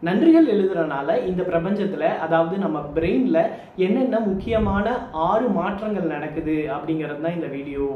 நன்றிகள் எழுதுறனால இந்த பிரபஞ்சத்துல அதாவது நம்ம பிரெயின்ல என்னென்ன முக்கியமான ஆறு மாற்றங்கள் நடக்குது அப்படிங்கிறது தான் இந்த வீடியோ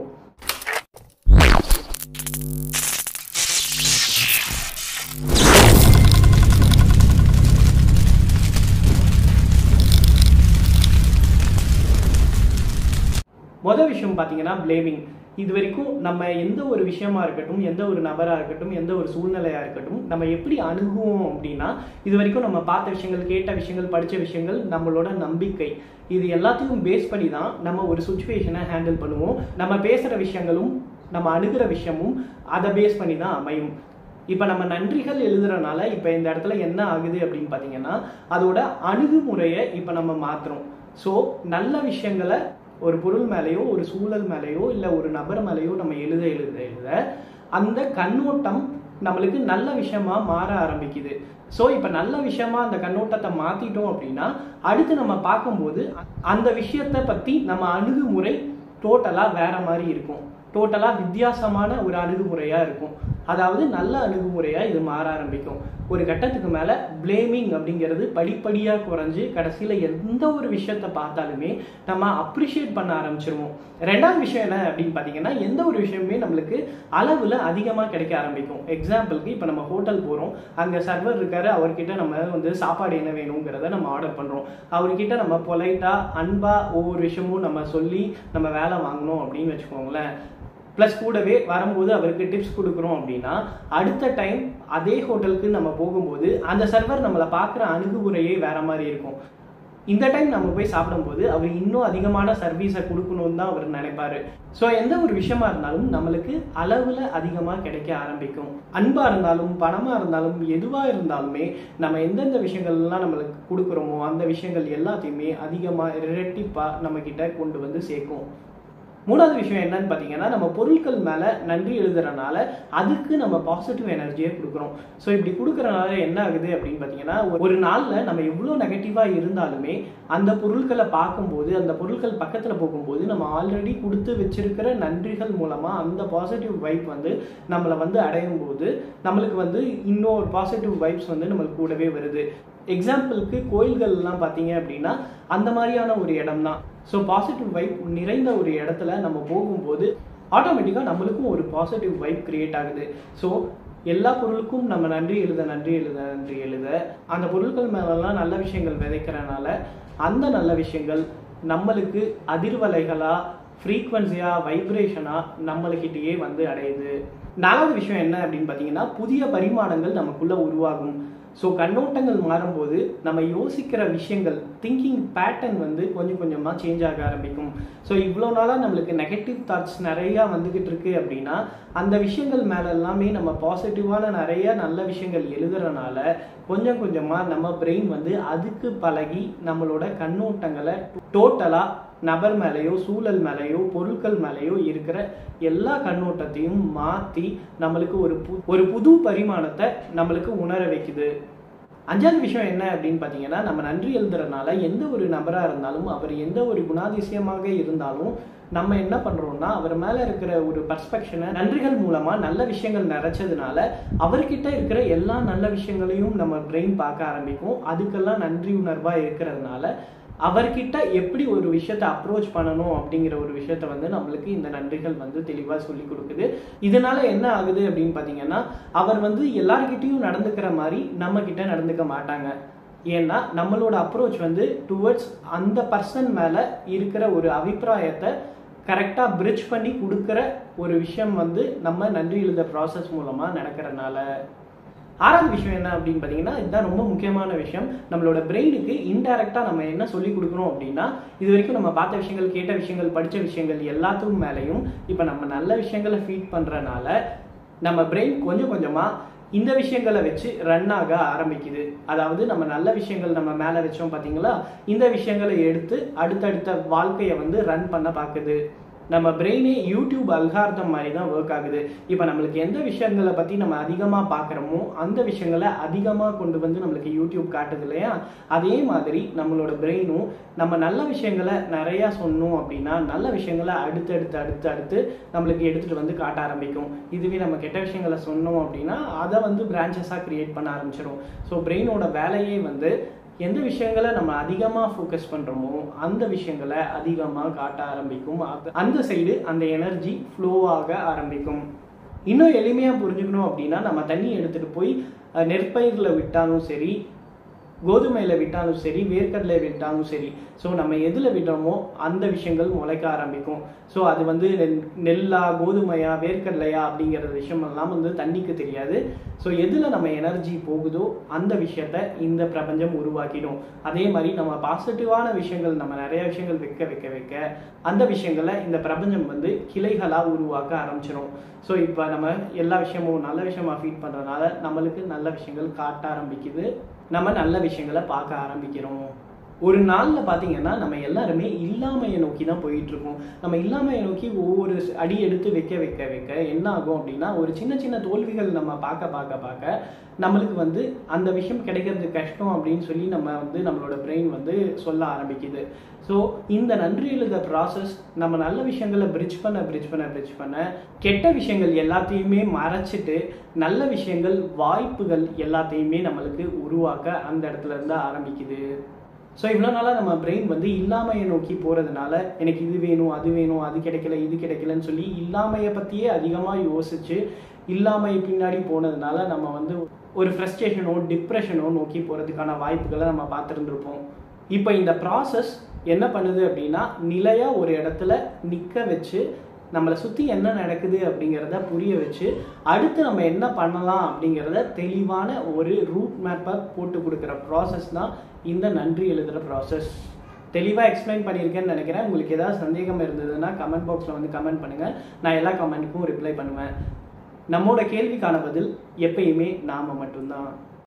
மொதல் விஷயம் பார்த்தீங்கன்னா பிளேமிங் இது வரைக்கும் நம்ம எந்த ஒரு விஷயமா இருக்கட்டும் எந்த ஒரு நபராக இருக்கட்டும் எந்த ஒரு சூழ்நிலையாக இருக்கட்டும் நம்ம எப்படி அணுகுவோம் அப்படின்னா இது வரைக்கும் நம்ம பார்த்த விஷயங்கள் கேட்ட விஷயங்கள் படித்த விஷயங்கள் நம்மளோட நம்பிக்கை இது எல்லாத்தையும் பேஸ் பண்ணி தான் நம்ம ஒரு சுச்சுவேஷனை ஹேண்டில் பண்ணுவோம் நம்ம பேசுகிற விஷயங்களும் நம்ம அணுகிற விஷயமும் அதை பேஸ் பண்ணி தான் அமையும் இப்போ நம்ம நன்றிகள் எழுதுறனால இப்போ இந்த இடத்துல என்ன ஆகுது அப்படின்னு பார்த்தீங்கன்னா அதோட அணுகுமுறையை இப்போ நம்ம மாற்றுறோம் ஸோ நல்ல விஷயங்களை ஒரு பொருள் மேலேயோ ஒரு சூழல் மேலேயோ இல்லை ஒரு நபர் மேலேயோ நம்ம எழுத எழுத எழுத அந்த கண்ணோட்டம் நம்மளுக்கு நல்ல விஷயமா மாற ஆரம்பிக்குது ஸோ இப்போ நல்ல விஷயமா அந்த கண்ணோட்டத்தை மாற்றிட்டோம் அப்படின்னா அடுத்து நம்ம பார்க்கும்போது அந்த விஷயத்தை பற்றி நம்ம அணுகுமுறை டோட்டலாக வேற மாதிரி இருக்கும் டோட்டலாக வித்தியாசமான ஒரு அணுகுமுறையாக இருக்கும் அதாவது நல்ல அணுகுமுறையாக இது மாற ஆரம்பிக்கும் ஒரு கட்டத்துக்கு மேலே பிளேமிங் அப்படிங்கிறது படிப்படியாக குறைஞ்சு கடைசியில் எந்த ஒரு விஷயத்தை பார்த்தாலுமே நம்ம அப்ரிஷியேட் பண்ண ஆரம்பிச்சிருவோம் ரெண்டாவது விஷயம் என்ன அப்படின்னு பார்த்தீங்கன்னா எந்த ஒரு விஷயமே நம்மளுக்கு அளவில் அதிகமாக கிடைக்க ஆரம்பிக்கும் எக்ஸாம்பிளுக்கு இப்போ நம்ம ஹோட்டல் போகிறோம் அங்கே சர்வர் இருக்காரு அவர்கிட்ட நம்ம வந்து சாப்பாடு என்ன வேணுங்கிறத நம்ம ஆர்டர் பண்ணுறோம் அவர்கிட்ட நம்ம பொலைட்டாக அன்பாக ஒவ்வொரு விஷயமும் நம்ம சொல்லி நம்ம வேலை வாங்கணும் அப்படின்னு வச்சுக்கோங்களேன் ப்ளஸ் கூடவே வரும்போது அவருக்கு டிப்ஸ் கொடுக்குறோம் அப்படின்னா அடுத்த டைம் அதே ஹோட்டலுக்கு நம்ம போகும்போது அந்த சர்வர் நம்மளை பார்க்குற அணுகுமுறையே வேற மாதிரி இருக்கும் இந்த டைம் நம்ம போய் சாப்பிடும்போது அவர் இன்னும் அதிகமான சர்வீஸை கொடுக்கணும்னு தான் அவர் நினைப்பாரு ஸோ எந்த ஒரு விஷயமா இருந்தாலும் நம்மளுக்கு அளவில் அதிகமாக கிடைக்க ஆரம்பிக்கும் அன்பாக இருந்தாலும் பணமாக இருந்தாலும் எதுவாக இருந்தாலுமே நம்ம எந்தெந்த விஷயங்கள்லாம் நம்மளுக்கு கொடுக்குறோமோ அந்த விஷயங்கள் எல்லாத்தையுமே அதிகமாக இரட்டிப்பாக நம்ம கிட்ட கொண்டு வந்து சேர்க்கும் மூணாவது விஷயம் என்னன்னு பார்த்தீங்கன்னா நம்ம பொருட்கள் மேலே நன்றி எழுதுறனால அதுக்கு நம்ம பாசிட்டிவ் எனர்ஜியை கொடுக்குறோம் ஸோ இப்படி கொடுக்குறனால என்ன ஆகுது அப்படின்னு பார்த்தீங்கன்னா ஒரு நாளில் நம்ம எவ்வளோ நெகட்டிவாக இருந்தாலுமே அந்த பொருட்களை பார்க்கும்போது அந்த பொருட்கள் பக்கத்தில் போகும்போது நம்ம ஆல்ரெடி கொடுத்து வச்சிருக்கிற நன்றிகள் மூலமாக அந்த பாசிட்டிவ் வைப் வந்து நம்மளை வந்து அடையும் போது நம்மளுக்கு வந்து இன்னொரு பாசிட்டிவ் வைப்ஸ் வந்து நம்மளுக்கு கூடவே வருது எக்ஸாம்பிளுக்கு கோயில்கள்லாம் பார்த்தீங்க அப்படின்னா அந்த மாதிரியான ஒரு இடம் தான் ஸோ பாசிட்டிவ் வைப் நிறைந்த ஒரு இடத்துல நம்ம போகும்போது ஆட்டோமேட்டிக்காக நம்மளுக்கும் ஒரு பாசிட்டிவ் வைப் கிரியேட் ஆகுது ஸோ எல்லா பொருளுக்கும் நம்ம நன்றி எழுத நன்றி எழுத நன்றி எழுத அந்த பொருட்கள் மேலெல்லாம் நல்ல விஷயங்கள் விதைக்கிறனால அந்த நல்ல விஷயங்கள் நம்மளுக்கு அதிர்வலைகளாக ஃப்ரீக்வன்சியாக வைப்ரேஷனாக நம்மளுக்கிட்டேயே வந்து அடையுது நாலாவது விஷயம் என்ன அப்படின்னு பார்த்தீங்கன்னா புதிய பரிமாணங்கள் நமக்குள்ளே உருவாகும் ஸோ கண்ணோட்டங்கள் மாறும்போது நம்ம யோசிக்கிற விஷயங்கள் திங்கிங் பேட்டர்ன் வந்து கொஞ்சம் கொஞ்சமாக சேஞ்ச் ஆக ஆரம்பிக்கும் ஸோ இவ்வளோ நாளாக நம்மளுக்கு நெகட்டிவ் தாட்ஸ் நிறையா வந்துக்கிட்டு இருக்கு அப்படின்னா அந்த விஷயங்கள் மேலே எல்லாமே நம்ம பாசிட்டிவான நிறைய நல்ல விஷயங்கள் எழுதுறனால கொஞ்சம் கொஞ்சமாக நம்ம பிரெயின் வந்து அதுக்கு பழகி நம்மளோட கண்ணோட்டங்களை டோட்டலாக நபர் மேலேயோ சூழல் மேலேயோ பொருட்கள் மேலேயோ இருக்கிற எல்லா கண்ணோட்டத்தையும் மாற்றி நம்மளுக்கு ஒரு பு ஒரு புது பரிமாணத்தை நம்மளுக்கு உணர வைக்குது அஞ்சாவது விஷயம் என்ன அப்படின்னு பார்த்தீங்கன்னா நம்ம நன்றி எழுதுறதுனால எந்த ஒரு நபராக இருந்தாலும் அவர் எந்த ஒரு குணாதிசயமாக இருந்தாலும் நம்ம என்ன பண்ணுறோம்னா அவர் மேலே இருக்கிற ஒரு பர்ஸ்பெக்ஷனை நன்றிகள் மூலமாக நல்ல விஷயங்கள் நிறைச்சதுனால அவர்கிட்ட இருக்கிற எல்லா நல்ல விஷயங்களையும் நம்ம பிரெயின் பார்க்க ஆரம்பிக்கும் அதுக்கெல்லாம் நன்றி உணர்வாக இருக்கிறதுனால அவர்கிட்ட எப்படி ஒரு விஷயத்த அப்ரோச் பண்ணணும் அப்படிங்கிற ஒரு விஷயத்த வந்து நம்மளுக்கு இந்த நன்றிகள் வந்து தெளிவாக சொல்லி கொடுக்குது இதனால என்ன ஆகுது அப்படின்னு பார்த்தீங்கன்னா அவர் வந்து எல்லார்கிட்டையும் நடந்துக்கிற மாதிரி நம்ம கிட்ட நடந்துக்க மாட்டாங்க ஏன்னா நம்மளோட அப்ரோச் வந்து டுவர்ட்ஸ் அந்த பர்சன் மேலே இருக்கிற ஒரு அபிப்பிராயத்தை கரெக்டாக பிரிட்ஜ் பண்ணி கொடுக்குற ஒரு விஷயம் வந்து நம்ம நன்றி எழுத ப்ராசஸ் மூலமாக நடக்கிறனால ஆறாவது விஷயம் என்ன அப்படின்னு பார்த்தீங்கன்னா இதுதான் ரொம்ப முக்கியமான விஷயம் நம்மளோட பிரெயினுக்கு இன்டெரக்டாக நம்ம என்ன சொல்லி கொடுக்குறோம் அப்படின்னா இது வரைக்கும் நம்ம பார்த்த விஷயங்கள் கேட்ட விஷயங்கள் படித்த விஷயங்கள் எல்லாத்துக்கும் மேலேயும் இப்போ நம்ம நல்ல விஷயங்களை ஃபீட் பண்ணுறனால நம்ம பிரெயின் கொஞ்சம் கொஞ்சமாக இந்த விஷயங்களை வச்சு ரன் ஆக ஆரம்பிக்குது அதாவது நம்ம நல்ல விஷயங்கள் நம்ம மேலே வச்சோம் பார்த்தீங்களா இந்த விஷயங்களை எடுத்து அடுத்தடுத்த வாழ்க்கையை வந்து ரன் பண்ண பார்க்குது நம்ம பிரெயினே யூடியூப் அல்கார்த்தம் மாதிரி தான் ஒர்க் ஆகுது இப்போ நம்மளுக்கு எந்த விஷயங்களை பற்றி நம்ம அதிகமாக பார்க்குறோமோ அந்த விஷயங்களை அதிகமாக கொண்டு வந்து நம்மளுக்கு யூடியூப் காட்டுது இல்லையா அதே மாதிரி நம்மளோட பிரெயினும் நம்ம நல்ல விஷயங்களை நிறையா சொன்னோம் அப்படின்னா நல்ல விஷயங்களை அடுத்து அடுத்து அடுத்து அடுத்து நம்மளுக்கு எடுத்துகிட்டு வந்து காட்ட ஆரம்பிக்கும் இதுவே நம்ம கெட்ட விஷயங்களை சொன்னோம் அப்படின்னா அதை வந்து பிரான்ச்சஸாக கிரியேட் பண்ண ஆரம்பிச்சிடும் ஸோ பிரெயினோட வேலையே வந்து எந்த விஷயங்களை நம்ம அதிகமாக ஃபோக்கஸ் பண்ணுறோமோ அந்த விஷயங்களை அதிகமாக காட்ட ஆரம்பிக்கும் அது- அந்த சைடு அந்த எனர்ஜி ஃப்ளோ ஆக ஆரம்பிக்கும் இன்னும் எளிமையாக புரிஞ்சுக்கணும் அப்படின்னா நம்ம தண்ணி எடுத்துகிட்டு போய் அஹ், நெற்பயிரில் விட்டாலும் சரி கோதுமையில் விட்டாலும் சரி வேர்க்கடலை விட்டாலும் சரி ஸோ நம்ம எதில் விடுறோமோ அந்த விஷயங்கள் முளைக்க ஆரம்பிக்கும் ஸோ அது வந்து நெல்- நெல்லா கோதுமையா வேர்க்கடலையா அப்படிங்கிற விஷயமெல்லாம் வந்து தண்ணிக்கு தெரியாது ஸோ எதில் நம்ம எனர்ஜி போகுதோ அந்த விஷயத்த இந்த பிரபஞ்சம் உருவாக்கிடும் அதே மாதிரி நம்ம பாசிட்டிவான விஷயங்கள் நம்ம நிறைய விஷயங்கள் வைக்க வைக்க வைக்க அந்த விஷயங்களை இந்த பிரபஞ்சம் வந்து கிளைகளாக உருவாக்க ஆரம்பிச்சிடும் ஸோ இப்போ நம்ம எல்லா விஷயமும் நல்ல விஷயமா ஃபீட் பண்ணுறதுனால நம்மளுக்கு நல்ல விஷயங்கள் காட்ட ஆரம்பிக்குது நம்ம நல்ல விஷயங்களை பார்க்க ஆரம்பிக்கிறோம் ஒரு நாளில் பார்த்தீங்கன்னா நம்ம எல்லாருமே இல்லாமையை நோக்கி தான் போயிட்டு இருக்கோம் நம்ம இல்லாமையை நோக்கி ஒவ்வொரு அடி எடுத்து வைக்க வைக்க வைக்க என்ன ஆகும் அப்படின்னா ஒரு சின்ன சின்ன தோல்விகள் நம்ம பார்க்க பார்க்க பார்க்க நம்மளுக்கு வந்து அந்த விஷயம் கிடைக்கிறது கஷ்டம் அப்படின்னு சொல்லி நம்ம வந்து நம்மளோட பிரெயின் வந்து சொல்ல ஆரம்பிக்குது ஸோ இந்த நன்றி எழுத ப்ராசஸ் நம்ம நல்ல விஷயங்களை பிரிட்ஜ் பண்ண பிரிட்ஜ் பண்ண பிரிட்ஜ் பண்ண கெட்ட விஷயங்கள் எல்லாத்தையுமே மறைச்சிட்டு நல்ல விஷயங்கள் வாய்ப்புகள் எல்லாத்தையுமே நம்மளுக்கு உருவாக்க அந்த இடத்துல இருந்து ஆரம்பிக்குது ஸோ இவ்வளோ நாளாக நம்ம பிரெயின் வந்து இல்லாமையை நோக்கி போகிறதுனால எனக்கு இது வேணும் அது வேணும் அது கிடைக்கல இது கிடைக்கலன்னு சொல்லி இல்லாமையை பற்றியே அதிகமாக யோசிச்சு இல்லாமை பின்னாடி போனதுனால நம்ம வந்து ஒரு ஃப்ரஸ்ட்ரேஷனோ டிப்ரெஷனோ நோக்கி போகிறதுக்கான வாய்ப்புகளை நம்ம பார்த்துருந்துருப்போம் இப்போ இந்த ப்ராசஸ் என்ன பண்ணுது அப்படின்னா நிலையாக ஒரு இடத்துல நிற்க வச்சு நம்மளை சுற்றி என்ன நடக்குது அப்படிங்கிறத புரிய வச்சு அடுத்து நம்ம என்ன பண்ணலாம் அப்படிங்கிறத தெளிவான ஒரு ரூட் மேப்பை போட்டு கொடுக்குற ப்ராசஸ் தான் இந்த நன்றி எழுதுகிற ப்ராசஸ் தெளிவாக எக்ஸ்பிளைன் பண்ணியிருக்கேன்னு நினைக்கிறேன் உங்களுக்கு ஏதாவது சந்தேகம் இருந்ததுன்னா கமெண்ட் பாக்ஸில் வந்து கமெண்ட் பண்ணுங்கள் நான் எல்லா கமெண்ட்டுக்கும் ரிப்ளை பண்ணுவேன் நம்மோட கேள்விக்கான பதில் எப்பயுமே நாம மட்டும்தான்